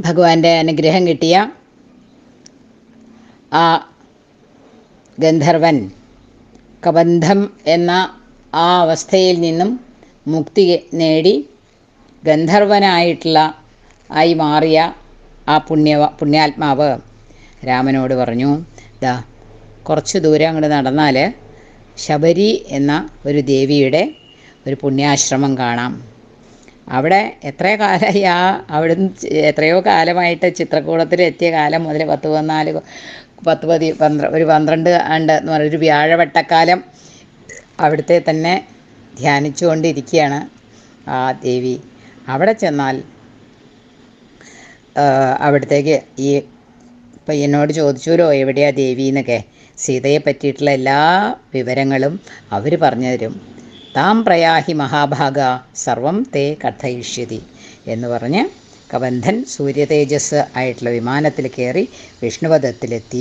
ഭഗവാന്റെ അനുഗ്രഹം കിട്ടിയ ആ ഗന്ധർവൻ കബന്ധം എന്ന ആ അവസ്ഥയിൽ നിന്നും മുക്തി നേടി ഗന്ധർവനായിട്ടുള്ള ആയി മാറിയ ആ പുണ്യ പുണ്യാത്മാവ് രാമനോട് പറഞ്ഞു ദാ കുറച്ച് ദൂരം അങ്ങോട്ട് നടന്നാൽ ശബരി എന്ന ഒരു ദേവിയുടെ ഒരു പുണ്യാശ്രമം കാണാം അവിടെ എത്ര കാലമായി ആ അവിടുന്ന് ചി- എത്രയോ കാലമായിട്ട് ചിത്രകൂടത്തിൽ എത്തിയ കാലം മുതൽ പത്ത് പതിനാല് കൊ- പത്ത് പതി പന്ത്ര ഒരു പന്ത്രണ്ട് ആണ്ട് എന്ന് പറയുന്ന ഒരു വ്യാഴവട്ടക്കാലം അവിടുത്തെ തന്നെ ധ്യാനിച്ചുകൊണ്ടിരിക്കുകയാണ് ആ ദേവി അവിടെ ചെന്നാൽ ആ, അവിടത്തേക്ക് ഈ പയ്യനോട് ചോദിച്ചുല്ലോ എവിടെയാ ദേവി എന്നൊക്കെ സീതയെ പറ്റിയിട്ടുള്ള എല്ലാ വിവരങ്ങളും അവർ പറഞ്ഞു തരും താം പ്രയാഹി മഹാഭാഗ സർവം തേ കഥയിഷ്യതി എന്ന് പറഞ്ഞ് കബന്ധൻ സൂര്യതേജസ് ആയിട്ടുള്ള വിമാനത്തിൽ കയറി വിഷ്ണുപദത്തിലെത്തി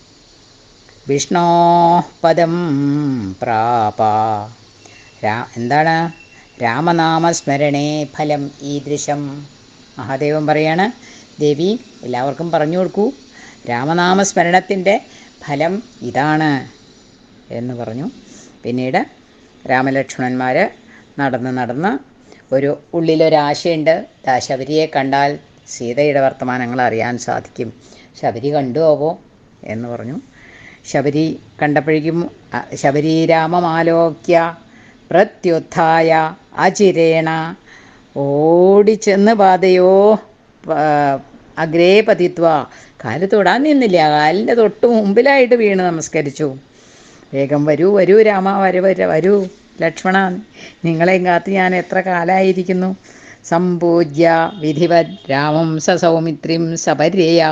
വിഷ്ണോ പദം പ്രാപ രാ എന്താണ് രാമനാമസ്മരണേ ഫലം ഈദൃശം മഹാദേവൻ പറയാണ് ദേവി എല്ലാവർക്കും പറഞ്ഞു കൊടുക്കൂ രാമനാമസ്മരണത്തിൻ്റെ ഫലം ഇതാണ് എന്ന് പറഞ്ഞു പിന്നീട് രാമലക്ഷ്മണന്മാർ നടന്ന് നടന്ന് ഒരു ഉള്ളിലൊരാശയുണ്ട് ദാ ശബരിയെ കണ്ടാൽ സീതയുടെ വർത്തമാനങ്ങൾ അറിയാൻ സാധിക്കും ശബരി കണ്ടുപോവോ എന്ന് പറഞ്ഞു ശബരി കണ്ടപ്പോഴേക്കും അ, ശബരി രാമമാലോക്യ പ്രത്യുത്ഥായ അചിരേണ ഓടിച്ചെന്ന് പാതയോ പ- അഗ്രേ പതിത്വ കാല് തൊടാൻ നിന്നില്ല കാലിൻ്റെ തൊട്ട് മുമ്പിലായിട്ട് വീണ് നമസ്കരിച്ചു വേഗം വരൂ വരൂ രാമ വരൂ വരൂ വരൂ ലക്ഷ്മണ നിങ്ങളെയും കാത്ത് ഞാൻ എത്ര കാലമായിരിക്കുന്നു സംപൂജ്യ വിധിവത് രാമം സ സൗമിത്രിം സപര്യയ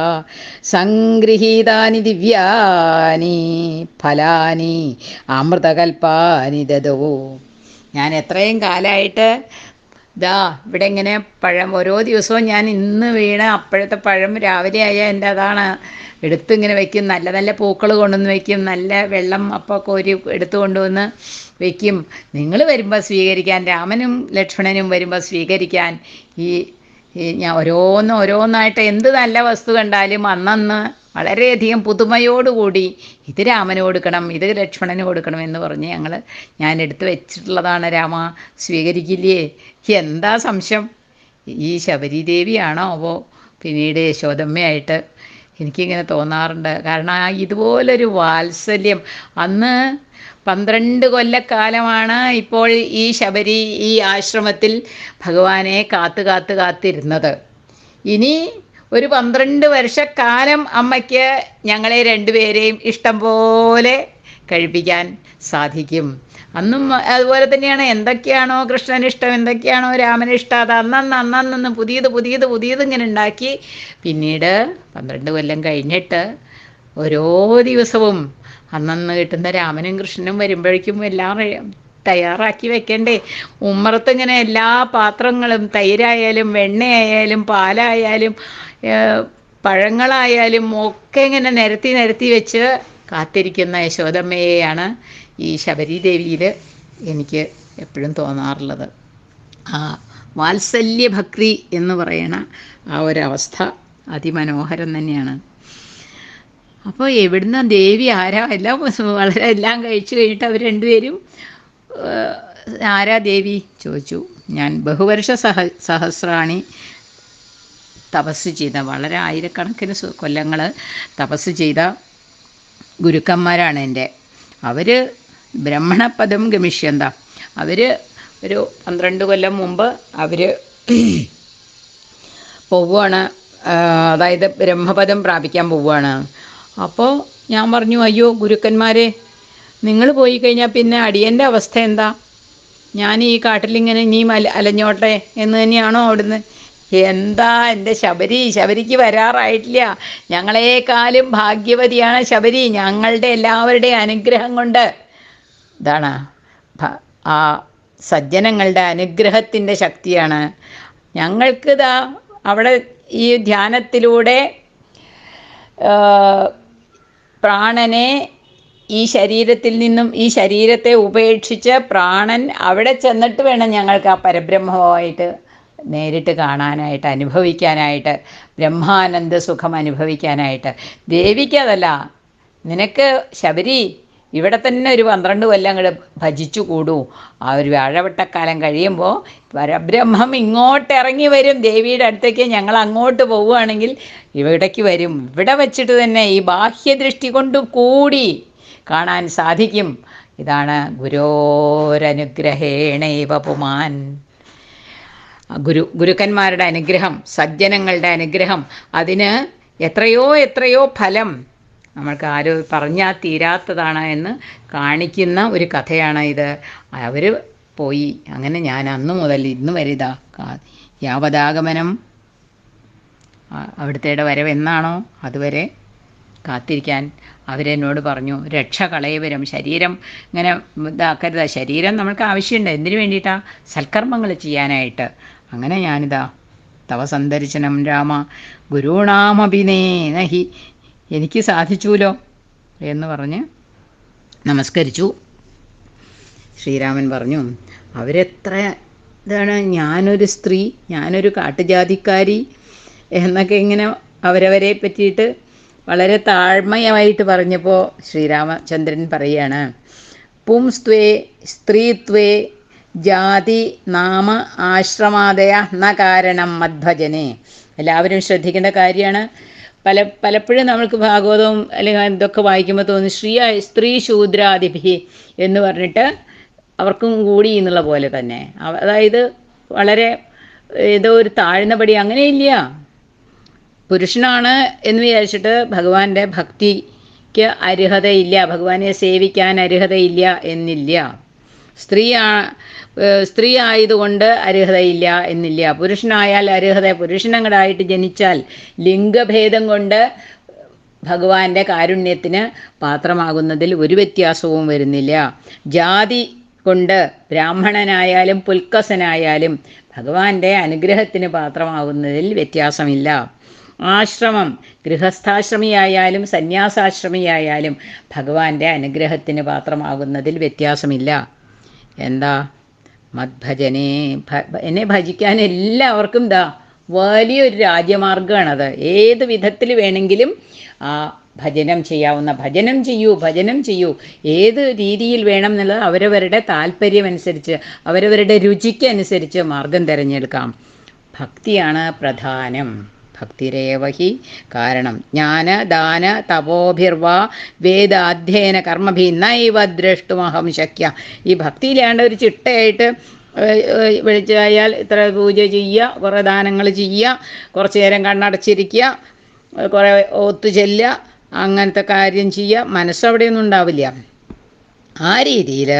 സംഗൃഹീതാനി ദിവ്യാനി ഫലാനി അമൃതകൽപ്പാനി ദദോ ഞാൻ എത്രയും കാലമായിട്ട് ദാ ഇവിടെ ഇങ്ങനെ പഴം ഓരോ ദിവസവും ഞാൻ ഇന്ന് വീണ അപ്പോഴത്തെ പഴം രാവിലെ ആയാൽ എൻ്റെ അതാണ് എടുത്ത് ഇങ്ങനെ വെക്കും നല്ല നല്ല പൂക്കൾ കൊണ്ടുവന്ന് വെക്കും നല്ല വെള്ളം അപ്പോൾ കോരി എടുത്തു കൊണ്ടുവന്ന് വെക്കും നിങ്ങൾ വരുമ്പോൾ സ്വീകരിക്കാൻ രാമനും ലക്ഷ്മണനും വരുമ്പോൾ സ്വീകരിക്കാൻ ഈ ഈ ഞാൻ ഓരോന്ന് ഓരോന്നായിട്ട് എന്ത് നല്ല വസ്തു കണ്ടാലും അന്നന്ന് വളരെയധികം പുതുമയോടുകൂടി ഇത് രാമന് കൊടുക്കണം ഇത് ലക്ഷ്മണന് കൊടുക്കണം എന്ന് പറഞ്ഞ് ഞങ്ങൾ ഞാൻ എടുത്ത് വെച്ചിട്ടുള്ളതാണ് രാമ സ്വീകരിക്കില്ലേ എന്താ സംശയം ഈ ശബരിദേവിയാണോ അവോ പിന്നീട് യശോദമ്മയായിട്ട് എനിക്കിങ്ങനെ തോന്നാറുണ്ട് കാരണം ആ ഇതുപോലൊരു വാത്സല്യം അന്ന് പന്ത്രണ്ട് കൊല്ലക്കാലമാണ് ഇപ്പോൾ ഈ ശബരി ഈ ആശ്രമത്തിൽ ഭഗവാനെ കാത്തു കാത്തു കാത്തിരുന്നത് ഇനി ഒരു പന്ത്രണ്ട് വർഷക്കാലം അമ്മയ്ക്ക് ഞങ്ങളെ രണ്ടുപേരെയും ഇഷ്ടം പോലെ കഴിപ്പിക്കാൻ സാധിക്കും അന്നും അതുപോലെ തന്നെയാണ് എന്തൊക്കെയാണോ കൃഷ്ണന് ഇഷ്ടം എന്തൊക്കെയാണോ രാമന് ഇഷ്ടം അത് അന്നന്ന് അന്നന്ന് പുതിയത് പുതിയത് പുതിയത് ഇങ്ങനെ ഉണ്ടാക്കി പിന്നീട് പന്ത്രണ്ട് കൊല്ലം കഴിഞ്ഞിട്ട് ഓരോ ദിവസവും അന്നന്ന് കിട്ടുന്ന രാമനും കൃഷ്ണനും വരുമ്പോഴേക്കും എല്ലാം റെ- തയ്യാറാക്കി വെക്കണ്ടേ ഉമ്മറത്ത് ഇങ്ങനെ എല്ലാ പാത്രങ്ങളും തൈരായാലും വെണ്ണയായാലും പാലായാലും ഏഹ്, പഴങ്ങളായാലും ഒക്കെ ഇങ്ങനെ നിരത്തി നിരത്തി വെച്ച് കാത്തിരിക്കുന്ന യശോദമ്മയെയാണ് ഈ ശബരിദേവിയിൽ എനിക്ക് എപ്പോഴും തോന്നാറുള്ളത് ആ വാത്സല്യ ഭക്തി എന്ന് പറയണ ആ ഒരവസ്ഥ അതിമനോഹരം തന്നെയാണ് അപ്പോൾ എവിടുന്ന ദേവി ആരാ എല്ലാം വളരെ എല്ലാം കഴിച്ചു കഴിഞ്ഞിട്ട് അവർ രണ്ടുപേരും ഏഹ്, ആരാ ദേവി ചോദിച്ചു ഞാൻ ബഹുവർഷ സഹ സഹസ്രാണി തപസ് ചെയ്ത വളരെ ആയിരക്കണക്കിന് സു- കൊല്ലങ്ങൾ തപസ് ചെയ്ത ഗുരുക്കന്മാരാണ് എൻ്റെ അവർ ബ്രഹ്മണപദം ഗമിഷ്യന്ത അവർ ഒരു പന്ത്രണ്ട് കൊല്ലം മുമ്പ് അവർ പോവുകയാണ് ആ, അതായത് ബ്രഹ്മപദം പ്രാപിക്കാൻ പോവുകയാണ് അപ്പോൾ ഞാൻ പറഞ്ഞു അയ്യോ ഗുരുക്കന്മാരെ നിങ്ങൾ പോയി കഴിഞ്ഞാൽ പിന്നെ അടിയൻ്റെ അവസ്ഥ എന്താ ഞാൻ ഈ കാട്ടിലിങ്ങനെ ഇനിയും അല അലഞ്ഞോട്ടെ എന്ന് തന്നെയാണോ അവിടുന്ന് എന്താ എൻ്റെ ശബരി ശബരിക്ക് വരാറായിട്ടില്ല ഞങ്ങളെക്കാളും ഭാഗ്യവതിയാണ് ശബരി ഞങ്ങളുടെ എല്ലാവരുടെയും അനുഗ്രഹം കൊണ്ട് ഇതാണ് ഭ- ആ സജ്ജനങ്ങളുടെ അനുഗ്രഹത്തിൻ്റെ ശക്തിയാണ് ഞങ്ങൾക്ക് ഇതാ അവിടെ ഈ ധ്യാനത്തിലൂടെ ആ, പ്രാണനെ ഈ ശരീരത്തിൽ നിന്നും ഈ ശരീരത്തെ ഉപേക്ഷിച്ച് പ്രാണൻ അവിടെ ചെന്നിട്ട് വേണം ഞങ്ങൾക്ക് ആ പരബ്രഹ്മമായിട്ട് നേരിട്ട് കാണാനായിട്ട് അനുഭവിക്കാനായിട്ട് ബ്രഹ്മാനന്ദ സുഖം അനുഭവിക്കാനായിട്ട് ദേവിക്ക് അതല്ല നിനക്ക് ശബരി ഇവിടെ തന്നെ ഒരു പന്ത്രണ്ട് കൊല്ലം അങ്ങോട്ട് ഭജിച്ചു കൂടൂ ആ ഒരു വ്യാഴവട്ടക്കാലം കഴിയുമ്പോൾ പരബ്രഹ്മം ഇങ്ങോട്ട് ഇറങ്ങി വരും ദേവിയുടെ അടുത്തേക്ക് ഞങ്ങൾ അങ്ങോട്ട് പോവുകയാണെങ്കിൽ ഇവിടേക്ക് വരും ഇവിടെ വെച്ചിട്ട് തന്നെ ഈ ബാഹ്യദൃഷ്ടി കൊണ്ട് കൂടി കാണാൻ സാധിക്കും ഇതാണ് ഗുരോരനുഗ്രഹേണൈവ പുമാൻ ഗുരു ഗുരുക്കന്മാരുടെ അനുഗ്രഹം സജ്ജനങ്ങളുടെ അനുഗ്രഹം അതിന് എത്രയോ എത്രയോ ഫലം നമ്മൾക്ക് ആരും പറഞ്ഞാൽ തീരാത്തതാണ് എന്ന് കാണിക്കുന്ന ഒരു കഥയാണ് ഇത് അവർ പോയി അങ്ങനെ ഞാൻ അന്ന് മുതൽ ഇന്ന് വരെ ഇതാ കാ- യാവതാഗമനം ആ- അവിടുത്തെ വരവ് എന്നാണോ അതുവരെ കാത്തിരിക്കാൻ അവരെന്നോട് പറഞ്ഞു രക്ഷ കളയവരും ശരീരം ഇങ്ങനെ ഇതാക്കരുത് ശരീരം നമ്മൾക്ക് ആവശ്യമുണ്ട് എന്തിനു വേണ്ടിയിട്ടാ സൽക്കർമ്മങ്ങൾ ചെയ്യാനായിട്ട് അങ്ങനെ ഞാനിതാ തവ സന്ദർശനം രാമ ഗുരുണാമഭിനേ നഹി എനിക്ക് സാധിച്ചുല്ലോ എന്ന് പറഞ്ഞ് നമസ്കരിച്ചു ശ്രീരാമൻ പറഞ്ഞു അവരെത്ര ഇതാണ് ഞാനൊരു സ്ത്രീ ഞാനൊരു കാട്ടുജാതിക്കാരി എന്നൊക്കെ ഇങ്ങനെ അവരവരെ പറ്റിയിട്ട് വളരെ താഴ്മയമായിട്ട് പറഞ്ഞപ്പോൾ ശ്രീരാമചന്ദ്രൻ പറയാണ് പുംസ്ത്വേ സ്ത്രീത്വേ ജാതി നാമ ആശ്രമാദയ ന കാരണം മദ്ഭജനെ എല്ലാവരും ശ്രദ്ധിക്കേണ്ട കാര്യമാണ് പല പലപ്പോഴും നമ്മൾക്ക് ഭാഗവതവും അല്ലെങ്കിൽ ഇതൊക്കെ വായിക്കുമ്പോൾ തോന്നും സ്ത്രീ സ്ത്രീ ശൂദ്രാദിഭി എന്ന് പറഞ്ഞിട്ട് അവർക്കും കൂടി എന്നുള്ള പോലെ തന്നെ അവ- അതായത് വളരെ ഏതോ ഒരു താഴ്ന്നപടി അങ്ങനെയില്ല പുരുഷനാണ് എന്ന് വിചാരിച്ചിട്ട് ഭഗവാന്റെ ഭക്തിക്ക് അർഹതയില്ല ഭഗവാനെ സേവിക്കാൻ അർഹതയില്ല എന്നില്ല സ്ത്രീ ആ- ഏഹ് സ്ത്രീ ആയതുകൊണ്ട് അർഹതയില്ല എന്നില്ല പുരുഷനായാൽ അർഹത പുരുഷനങ്ങടായിട്ട് ജനിച്ചാൽ ലിംഗഭേദം കൊണ്ട് ഭഗവാന്റെ കാരുണ്യത്തിന് പാത്രമാകുന്നതിൽ ഒരു വ്യത്യാസവും വരുന്നില്ല ജാതി കൊണ്ട് ബ്രാഹ്മണനായാലും പുൽക്കസനായാലും ഭഗവാന്റെ അനുഗ്രഹത്തിന് പാത്രമാകുന്നതിൽ വ്യത്യാസമില്ല ആശ്രമം ഗൃഹസ്ഥാശ്രമിയായാലും സന്യാസാശ്രമിയായാലും ഭഗവാന്റെ അനുഗ്രഹത്തിന് പാത്രമാകുന്നതിൽ വ്യത്യാസമില്ല എന്താ മദ്ഭജനെ ഭ- എന്നെ ഭജിക്കാൻ എല്ലാവർക്കും ദാ വലിയൊരു രാജ്യമാർഗമാണത് ഏത് വിധത്തിൽ വേണമെങ്കിലും ആ ഭജനം ചെയ്യാവുന്ന ഭജനം ചെയ്യൂ ഭജനം ചെയ്യൂ ഏത് രീതിയിൽ വേണം എന്നുള്ളത് അവരവരുടെ താല്പര്യമനുസരിച്ച് അവരവരുടെ രുചിക്ക് അനുസരിച്ച് മാർഗം തിരഞ്ഞെടുക്കാം ഭക്തിയാണ് പ്രധാനം ഭക്തിരേവഹി കാരണം ജ്ഞാന ദാന തപോഭിർവാ വേദാധ്യയന കർമ്മഭി നൈവ ദ്രഷ്ടുമഹം ശക്യ ഈ ഭക്തിയിലാണ്ട് ഒരു ചിട്ടയായിട്ട് ഏഹ്, ഏഹ്, വിളിച്ചായാൽ ഇത്ര പൂജ ചെയ്യുക കുറേ ദാനങ്ങൾ ചെയ്യുക കുറച്ച് നേരം കണ്ണടച്ചിരിക്കുക ഏഹ്, കുറേ ഒത്തു ചെല്ലുക അങ്ങനത്തെ കാര്യം ചെയ്യുക മനസ്സവിടെയൊന്നും ഉണ്ടാവില്ല ആ രീതിയിൽ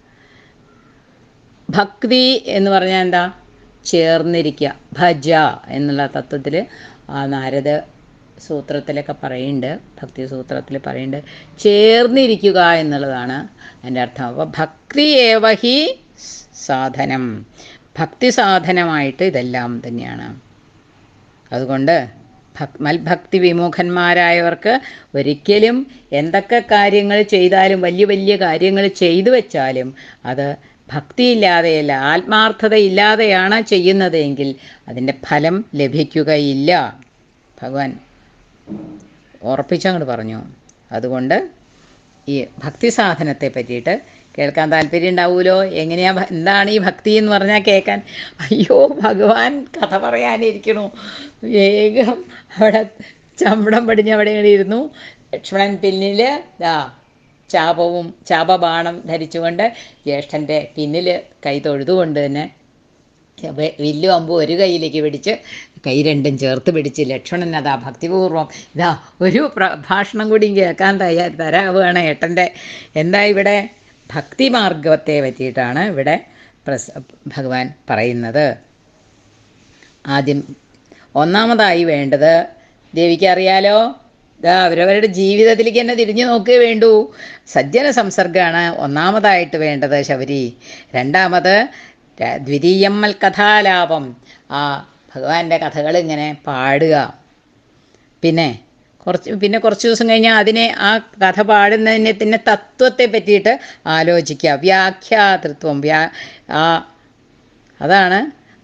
ഭക്തി എന്ന് പറഞ്ഞാൽ എന്താ ചേർന്നിരിക്കുക ഭജ എന്നുള്ള തത്വത്തിൽ ആ നാരദ സൂത്രത്തിലൊക്കെ പറയുന്നുണ്ട് ഭക്തി സൂത്രത്തിൽ പറയുന്നുണ്ട് ചേർന്നിരിക്കുക എന്നുള്ളതാണ് എൻ്റെ അർത്ഥം അപ്പോൾ ഭക്തി ഏവഹി സാധനം ഭക്തി സാധനമായിട്ട് ഇതെല്ലാം തന്നെയാണ് അതുകൊണ്ട് ഭക് മൽഭക്തി വിമുഖന്മാരായവർക്ക് ഒരിക്കലും എന്തൊക്കെ കാര്യങ്ങൾ ചെയ്താലും വലിയ വലിയ കാര്യങ്ങൾ ചെയ്തു വെച്ചാലും അത് ഭക്തിയില്ലാതെയല്ല ആത്മാർത്ഥതയില്ലാതെയാണ് ചെയ്യുന്നതെങ്കിൽ അതിൻ്റെ ഫലം ലഭിക്കുകയില്ല ഭഗവാൻ ഉറപ്പിച്ചങ്ങോട്ട് പറഞ്ഞു അതുകൊണ്ട് ഈ ഭക്തി സാധനത്തെ പറ്റിയിട്ട് കേൾക്കാൻ താല്പര്യം ഉണ്ടാവുമല്ലോ എങ്ങനെയാ ഭ- എന്താണ് ഈ ഭക്തി എന്ന് പറഞ്ഞാൽ കേൾക്കാൻ അയ്യോ ഭഗവാൻ കഥ പറയാനിരിക്കണു വേഗം അവിടെ ചമ്പടം പടിഞ്ഞ് അവിടെ ഇങ്ങനെ ഇരുന്നു ലക്ഷ്മണൻ പിന്നിൽ ദാ ചാപവും ചാപബാണം ധരിച്ചുകൊണ്ട് ജ്യേഷ്ഠൻ്റെ പിന്നിൽ കൈ തൊഴുതുകൊണ്ട് തന്നെ വെ- വില്ലും അമ്പും ഒരു കൈയിലേക്ക് പിടിച്ച് കൈ രണ്ടും ചേർത്ത് പിടിച്ച് ലക്ഷ്മണൻ അതാ ഭക്തിപൂർവ്വം ഇതാ ഒരു പ്രഭാഷണം കൂടി കേൾക്കാൻ തയ്യാ തരാവുകയാണ് ഏട്ടൻ്റെ എന്താ ഇവിടെ ഭക്തി മാർഗത്തെ പറ്റിയിട്ടാണ് ഇവിടെ പ്രസ് ഭഗവാൻ പറയുന്നത് ആദ്യം ഒന്നാമതായി വേണ്ടത് ദേവിക്ക് അറിയാലോ ഇതാ അവരവരുടെ ജീവിതത്തിലേക്ക് തന്നെ തിരിഞ്ഞു നോക്കേ വേണ്ടൂ സജ്ജന സംസർഗമാണ് ഒന്നാമതായിട്ട് വേണ്ടത് ശബരി രണ്ടാമത് ര- ദ്വിതീയം മൽ കഥാലാപം ആ ഭഗവാന്റെ കഥകൾ ഇങ്ങനെ പാടുക പിന്നെ കുറച്ച് പിന്നെ കുറച്ച് ദിവസം കഴിഞ്ഞാൽ അതിനെ ആ കഥ പാടുന്നതിനെ പിന്നെ തത്വത്തെ പറ്റിയിട്ട് ആലോചിക്കുക വ്യാഖ്യാതൃത്വം വ്യാ ആ അതാണ്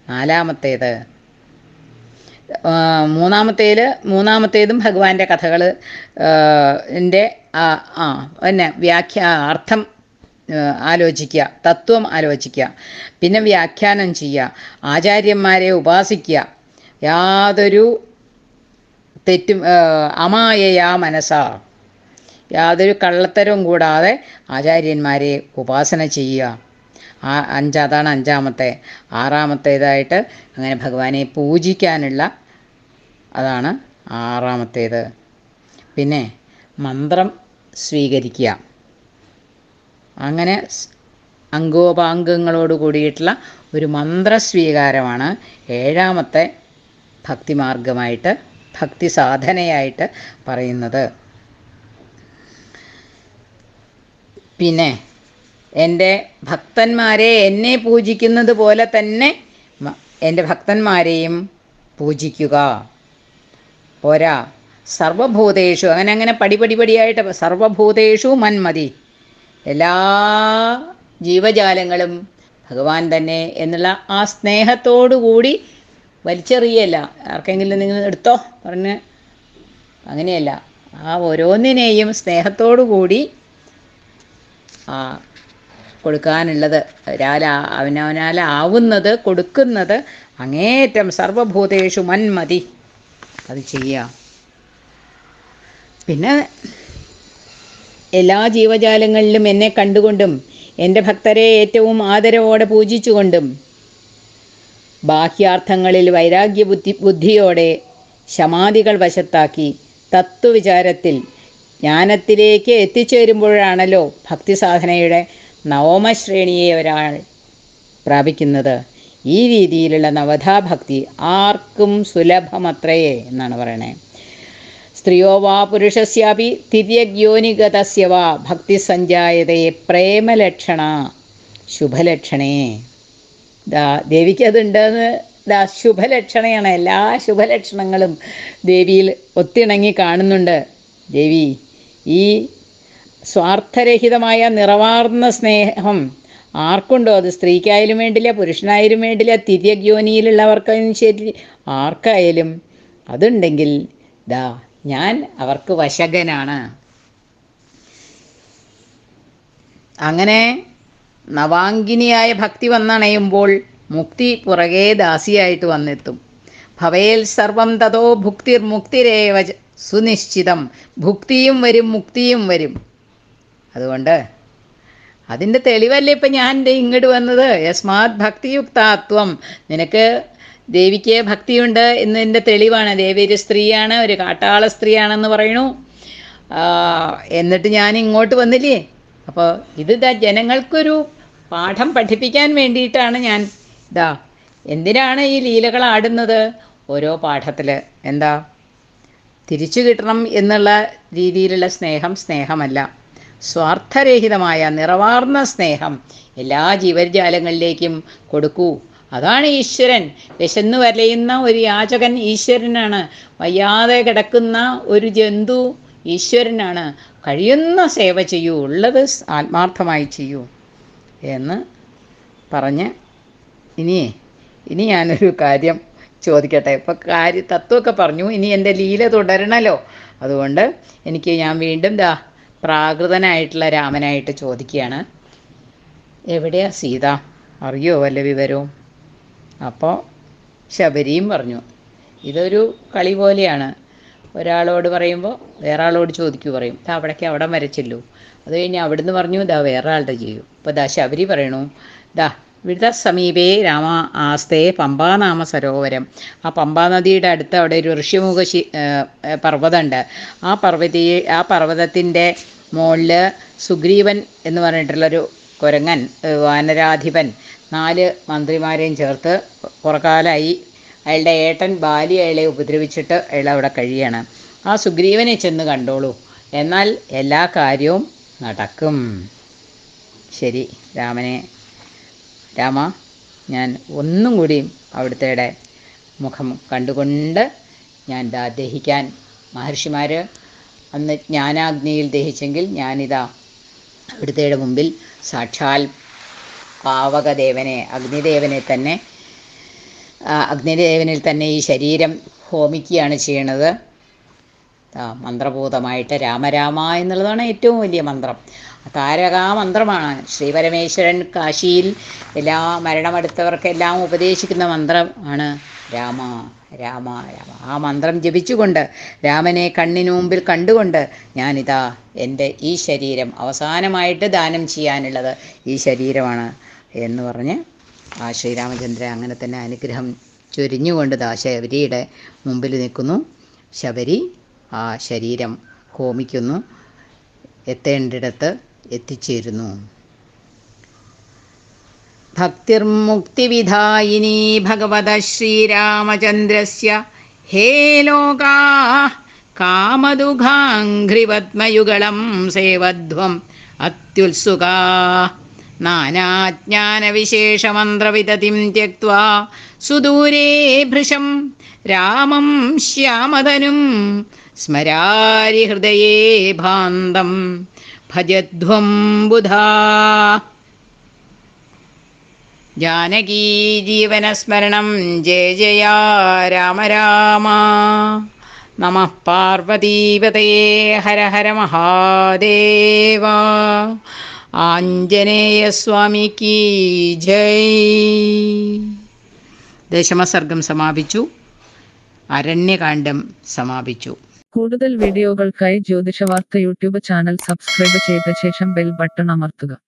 നാലാമത്തേത് ആ, മൂന്നാമത്തേൽ മൂന്നാമത്തേതും ഭഗവാന്റെ കഥകൾ എൻ്റെ ആ ആ, പിന്നെ വ്യാഖ്യ അർത്ഥം ആ, ആലോചിക്കുക തത്വം ആലോചിക്കുക പിന്നെ വ്യാഖ്യാനം ചെയ്യുക ആചാര്യന്മാരെ ഉപാസിക്കുക യാതൊരു തെറ്റും ആ, അമായയാ മനസ്സാ യാതൊരു കള്ളത്തരവും കൂടാതെ ആചാര്യന്മാരെ ഉപാസന ചെയ്യുക ആ അഞ്ച് അതാണ് അഞ്ചാമത്തെ ആറാമത്തേതായിട്ട് അങ്ങനെ ഭഗവാനെ പൂജിക്കാനുള്ള അതാണ് ആറാമത്തേത് പിന്നെ മന്ത്രം സ്വീകരിക്കുക അങ്ങനെ സ് അംഗോപാംഗങ്ങളോട് കൂടിയിട്ടുള്ള ഒരു മന്ത്രസ്വീകാരമാണ് ഏഴാമത്തെ ഭക്തിമാർഗമായിട്ട് ഭക്തി സാധനയായിട്ട് പറയുന്നത് പിന്നെ എൻ്റെ ഭക്തന്മാരെ എന്നെ പൂജിക്കുന്നത് പോലെ തന്നെ മ- എൻ്റെ ഭക്തന്മാരെയും പൂജിക്കുക പോരാ സർവഭൂതേഷു അങ്ങനെ അങ്ങനെ പടിപടി പടിയായിട്ട് സർവഭൂതേഷു മന്മതി എല്ലാ ജീവജാലങ്ങളും ഭഗവാൻ തന്നെ എന്നുള്ള ആ സ്നേഹത്തോടു കൂടി വലിച്ചെറിയല്ല ആർക്കെങ്കിലും നിങ്ങൾ എടുത്തോ പറഞ്ഞ് അങ്ങനെയല്ല ആ ഓരോന്നിനെയും സ്നേഹത്തോടു കൂടി ആ കൊടുക്കാനുള്ളത് ഒരാൾ അവനവനാൽ ആവുന്നത് കൊടുക്കുന്നത് അങ്ങേറ്റം സർവഭൂതേഷു മന്മതി അത് ചെയ്യുക പിന്നെ എല്ലാ ജീവജാലങ്ങളിലും എന്നെ കണ്ടുകൊണ്ടും എൻ്റെ ഭക്തരെ ഏറ്റവും ആദരവോടെ പൂജിച്ചുകൊണ്ടും ബാഹ്യാർത്ഥങ്ങളിൽ വൈരാഗ്യ ബുദ്ധി ബുദ്ധിയോടെ ശമാധികൾ വശത്താക്കി തത്വവിചാരത്തിൽ ജ്ഞാനത്തിലേക്ക് എത്തിച്ചേരുമ്പോഴാണല്ലോ ഭക്തി സാധനയുടെ നവമശ്രേണിയെ ഒരാൾ പ്രാപിക്കുന്നത് ഈ രീതിയിലുള്ള നവധാഭക്തി ആർക്കും സുലഭമത്രയേ എന്നാണ് പറയണേ സ്ത്രീയോ വാ പുരുഷസ്യാപി തിര്യഗ്യോനിഗതസ്യ വാ ഭക്തി സഞ്ജായതേ പ്രേമലക്ഷണ ശുഭലക്ഷണേ ദാ ദേവിക്ക് അതുണ്ടെന്ന് ദാ ശുഭലക്ഷണയാണ് എല്ലാ ശുഭലക്ഷണങ്ങളും ദേവിയിൽ ഒത്തിണങ്ങി കാണുന്നുണ്ട് ദേവി ഈ സ്വാർത്ഥരഹിതമായ നിറവാർന്ന സ്നേഹം ആർക്കുണ്ടോ അത് സ്ത്രീക്കായാലും വേണ്ടില്ല പുരുഷനായാലും വേണ്ടില്ല തിര്യഗ്യോനിയിലുള്ളവർക്കായാലും ശരി ആർക്കായാലും അതുണ്ടെങ്കിൽ ദാ ഞാൻ അവർക്ക് വശകനാണ് അങ്ങനെ നവാങ്കിനിയായ ഭക്തി വന്നണയുമ്പോൾ മുക്തി പുറകെ ദാസിയായിട്ട് വന്നെത്തും ഭവേൽ സർവം തതോ ഭുക്തിർ മുക്തിരേവ ച സുനിശ്ചിതം ഭുക്തിയും വരും മുക്തിയും വരും അതുകൊണ്ട് അതിൻ്റെ തെളിവല്ലേ ഇപ്പം ഞാൻ ദേ ഇങ്ങോട്ട് വന്നത് യസ്മാത് ഭക്തിയുക്താത്വം നിനക്ക് ദേവിക്ക് ഭക്തിയുണ്ട് എന്നതിൻ്റെ തെളിവാണ് ദേവി ഒരു സ്ത്രീയാണ് ഒരു കാട്ടാള സ്ത്രീയാണെന്ന് പറയണു ആ, എന്നിട്ട് ഞാൻ ഇങ്ങോട്ട് വന്നില്ലേ അപ്പോൾ ഇത് ഇതാ ജനങ്ങൾക്കൊരു പാഠം പഠിപ്പിക്കാൻ വേണ്ടിയിട്ടാണ് ഞാൻ ഇതാ എന്തിനാണ് ഈ ലീലകൾ ആടുന്നത് ഓരോ പാഠത്തിൽ എന്താ തിരിച്ചു കിട്ടണം എന്നുള്ള രീതിയിലുള്ള സ്നേഹം സ്നേഹമല്ല സ്വാർത്ഥരഹിതമായ നിറവാർന്ന സ്നേഹം എല്ലാ ജീവജാലങ്ങളിലേക്കും കൊടുക്കൂ അതാണ് ഈശ്വരൻ വിശന്ന് വലയുന്ന ഒരു യാചകൻ ഈശ്വരനാണ് വയ്യാതെ കിടക്കുന്ന ഒരു ജന്തു ഈശ്വരനാണ് കഴിയുന്ന സേവ ചെയ്യൂ ഉള്ളത് സ് ആത്മാർത്ഥമായി ചെയ്യൂ എന്ന് പറഞ്ഞ് ഇനി ഇനി ഞാനൊരു കാര്യം ചോദിക്കട്ടെ ഇപ്പം കാര്യ തത്വമൊക്കെ പറഞ്ഞു ഇനി എൻ്റെ ലീല തുടരണല്ലോ അതുകൊണ്ട് എനിക്ക് ഞാൻ വീണ്ടും ദാ പ്രാകൃതനായിട്ടുള്ള രാമനായിട്ട് ചോദിക്കുകയാണ് എവിടെയാ സീത അറിയോ വല്ല വിവരവും അപ്പോൾ ശബരിയും പറഞ്ഞു ഇതൊരു കളി പോലെയാണ് ഒരാളോട് പറയുമ്പോൾ വേറെ ആളോട് ചോദിക്കൂ പറയും ദാ അവിടേക്ക് അവിടം വരെ ചെല്ലൂ അത് കഴിഞ്ഞ് അവിടുന്ന് പറഞ്ഞു ദാ വേറെ ആളുടെ ചെയ്യൂ ഇപ്പോൾ ദാ ശബരി പറയണു ദാ വിടുത സമീപേ രാമ ആസ്തേ പമ്പാനാമ സരോവരം ആ പമ്പാ നദിയുടെ അടുത്ത് അവിടെ ഒരു ഋഷ്യമുഖ ശി പർവ്വതമുണ്ട് ആ പർവ്വതി ആ പർവ്വതത്തിൻ്റെ മുകളിൽ സുഗ്രീവൻ എന്ന് പറഞ്ഞിട്ടുള്ളൊരു കുരങ്ങൻ ഏഹ് വാനരാധിപൻ നാല് മന്ത്രിമാരെയും ചേർത്ത് കുറക്കാലമായി അയാളുടെ ഏട്ടൻ ബാലി അയാളെ ഉപദ്രവിച്ചിട്ട് അയാൾ അവിടെ കഴിയാണ് ആ സുഗ്രീവനെ ചെന്ന് കണ്ടോളൂ എന്നാൽ എല്ലാ കാര്യവും നടക്കും ശരി രാമനെ രാമ ഞാൻ ഒന്നും കൂടി അവിടുത്തെ മുഖം കണ്ടുകൊണ്ട് ഞാൻ ദാ ദഹിക്കാൻ മഹർഷിമാർ അന്ന് ജ്ഞാനാഗ്നിയിൽ ദഹിച്ചെങ്കിൽ ഞാനിതാ അവിടുത്തെ മുമ്പിൽ സാക്ഷാൽ പാവകദേവനെ അഗ്നിദേവനെ തന്നെ ആ, അഗ്നിദേവനിൽ തന്നെ ഈ ശരീരം ഹോമിക്കുകയാണ് ചെയ്യണത് ആ, മന്ത്രഭൂതമായിട്ട് രാമരാമ എന്നുള്ളതാണ് ഏറ്റവും വലിയ മന്ത്രം താരകാ മന്ത്രമാണ് ശ്രീപരമേശ്വരൻ കാശിയിൽ എല്ലാ മരണമടുത്തവർക്കെല്ലാം ഉപദേശിക്കുന്ന മന്ത്രം ആണ് രാമ രാമ രാമ ആ മന്ത്രം ജപിച്ചുകൊണ്ട് രാമനെ കണ്ണിനു മുമ്പിൽ കണ്ടുകൊണ്ട് ഞാനിതാ എൻ്റെ ഈ ശരീരം അവസാനമായിട്ട് ദാനം ചെയ്യാനുള്ളത് ഈ ശരീരമാണ് എന്ന് പറഞ്ഞ് ആ ശ്രീരാമചന്ദ്രൻ അങ്ങനെ തന്നെ അനുഗ്രഹം ചൊരിഞ്ഞുകൊണ്ട് ദാ ശബരിയുടെ മുമ്പിൽ നിൽക്കുന്നു ശബരി ആ ശരീരം ഹോമിക്കുന്നു എത്തേണ്ടിടത്ത് എത്തിച്ചേരുന്നു ഭക്തിർമുക്തിവിധായിനി ഭഗവത ശ്രീരാമചന്ദ്രസ്യ ഹേ ലോകാ കാമദുഘാഘ്രിപത്മയുഗളം സേവധ്വം അത്യുത്സുകാ നാനാജ്ഞാനവിശേഷമന്ത്രവിദതിം ത്യക്വാ സുദൂരേ ഭൃശം രാമം ശ്യാമതനും സ്മരാരി ഹൃദയേ ഭാന്തം ഭജധ്വം ബുധാ ജാനകീ ജീവനസ്മരണം ജയ ജയ രാമ രാമ നമ പാർവതീപതയേ ഹര ഹര മഹാദേവ ആഞ്ജനേയസ്വാമിക്ക് ജയ് ദശമസർഗം സമാപിച്ചു അരണ്യകാന്ഡം സമാപിച്ചു കൂടുതൽ വീഡിയോകൾക്കായി ജ്യോതിഷവാർത്ത യൂട്യൂബ് ചാനൽ സബ്സ്ക്രൈബ് ചെയ്ത ശേഷം ബെൽ ബട്ടൺ അമർത്തുക